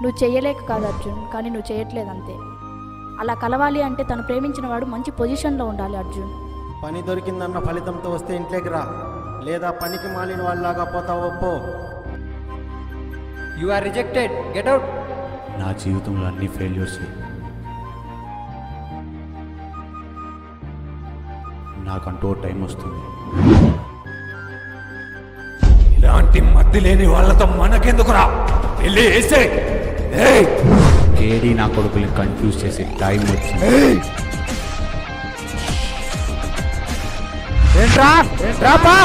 నువ్వు చేయలేక కాదు అర్జున్ కానీ నువ్వు చేయట్లేదు అంతే అలా కలవాలి అంటే తను ప్రేమించిన వాడు మంచి పొజిషన్లో ఉండాలి అర్జున్ పని దొరికిందన్న ఫలితంతో వస్తే ఇంట్లోకి రా లేదా పనికి మాలిన వాళ్ళలాగా పోతావో పో you are rejected get out నా జీవితంలో అన్ని ఫెయిల్యూర్స్ నాకంటూ ఓ టైం వస్తుంది ఇలాంటి మద్ది లేని వాళ్ళతో మనకెందుకురా వెళ్ళి వేసే కేడీ నా కొడుకుని కన్ఫ్యూజ్ చేసే టైం వచ్చింది ఏంట్రా ఏంట్రా పా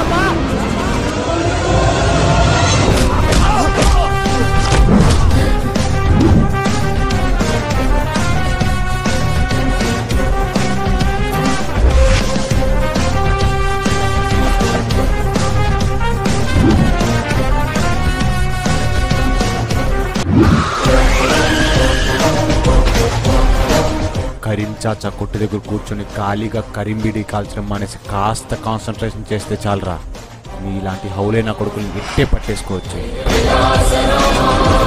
కరీం చాచా కొట్టు దగ్గర కూర్చొని ఖాళీగా కరీం బీడీ కాల్చడం మానేసి కాస్త కాన్సన్ట్రేషన్ చేస్తే చాలరా మీలాంటి హౌలైన కొడుకుని ఇట్టే పట్టేసుకోవచ్చు